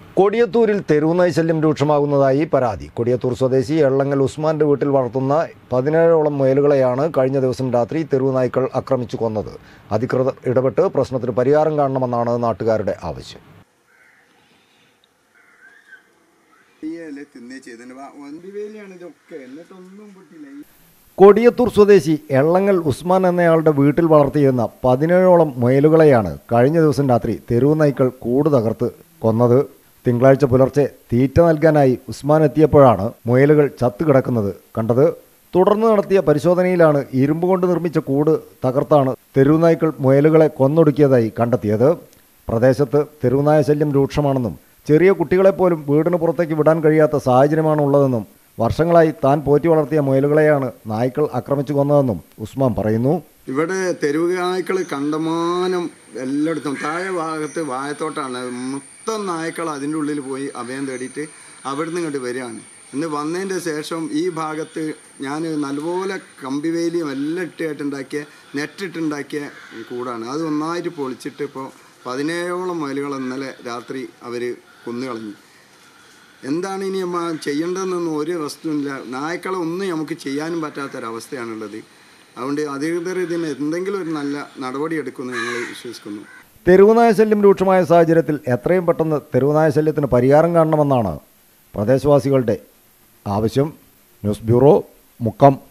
കൊടിയത്തൂരിൽ തെരുവുനായ് ശല്യം രൂക്ഷമാകുന്നതായി പരാതി കൊടിയത്തൂർ സ്വദേശി എള്ളങ്ങൽ ഉസ്മാന്റെ വീട്ടിൽ വളർത്തുന്ന പതിനേഴോളം മുയലുകളെയാണ് കഴിഞ്ഞ ദിവസം രാത്രി തെരുവുനായ്ക്കൾ ആക്രമിച്ചു കൊന്നത് അധികൃതർ ഇടപെട്ട് പ്രശ്നത്തിന് പരിഹാരം കാണണമെന്നാണ് നാട്ടുകാരുടെ ആവശ്യം തീയല്ലേ തിന്നേ ചെയ്തതിന് ഒന്തിവേലിയാണ് ഇതൊക്കെ എന്നിട്ടൊന്നും പൊട്ടില്ല ഈ കൊടിയത്തൂർ സ്വദേശി എള്ളങ്ങൽ ഉസ്മാൻ എന്നയാളുടെ വീട്ടിൽ വളർത്തിയിരുന്ന പതിനേഴോളം മുയലുകളെയാണ് കഴിഞ്ഞ ദിവസം രാത്രി തെരുവുനായ്ക്കൾ കൂട് തകർത്ത് കൊന്നത് തിങ്കളാഴ്ച പുലർച്ചെ തീറ്റ നൽകാനായി ഉസ്മാൻ എത്തിയപ്പോഴാണ് മുയലുകൾ ചത്തുകിടക്കുന്നത് കണ്ടത് തുടർന്ന് നടത്തിയ പരിശോധനയിലാണ് ഇരുമ്പ് കൊണ്ട് നിർമ്മിച്ച കൂട് തകർത്താണ് തെരുവുനായ്ക്കൾ മുയലുകളെ കൊന്നൊടുക്കിയതായി കണ്ടെത്തിയത് പ്രദേശത്ത് തെരുവുനായ ശല്യം രൂക്ഷമാണെന്നും ചെറിയ കുട്ടികളെപ്പോലും വീടിന് പുറത്തേക്ക് വിടാൻ കഴിയാത്ത സാഹചര്യമാണ് ഉള്ളതെന്നും വർഷങ്ങളായി താൻ പോറ്റി വളർത്തിയ മുയലുകളെയാണ് നായ്ക്കൾ ആക്രമിച്ചു കൊന്നതെന്നും ഉസ്മാൻ പറയുന്നു ഇവിടെ തെരുവ് നായ്ക്കൾ കണ്ടമാനം എല്ലായിടത്തും താഴെ ഭാഗത്ത് വായത്തോട്ടാണ് മൊത്തം നായ്ക്കൾ അതിൻ്റെ ഉള്ളിൽ പോയി അഭയം തേടിയിട്ട് അവിടുന്ന് ഇങ്ങോട്ട് വരികയാണ് ഇന്ന് വന്നതിൻ്റെ ശേഷം ഈ ഭാഗത്ത് ഞാൻ നല്ലപോലെ കമ്പിവേലിയും എല്ലാം ഇട്ടായിട്ടുണ്ടാക്കിയ നെറ്റിട്ടുണ്ടാക്കിയ കൂടാണ് അത് ഒന്നായിട്ട് പൊളിച്ചിട്ട് ഇപ്പോൾ പതിനേഴോളം മുയലുകൾ ഇന്നലെ രാത്രി അവർ കൊന്നുകളഞ്ഞു എന്താണ് ഇനി അമ്മ ചെയ്യേണ്ടതെന്നൊന്നും ഒരു വസ്തുവില്ല നായ്ക്കളെ ഒന്നും നമുക്ക് ചെയ്യാനും പറ്റാത്തൊരവസ്ഥയാണുള്ളത് അതുകൊണ്ട് അധികൃതർ ഇതിന് എന്തെങ്കിലും ഒരു നല്ല നടപടി എടുക്കുമെന്ന് ഞങ്ങൾ വിശ്വസിക്കുന്നു തെരുവുനായ ശല്യം രൂക്ഷമായ സാഹചര്യത്തിൽ എത്രയും പെട്ടെന്ന് തെരുവുനായ ശല്യത്തിന് പരിഹാരം കാണണമെന്നാണ് പ്രദേശവാസികളുടെ ആവശ്യം ന്യൂസ് ബ്യൂറോ മുക്കം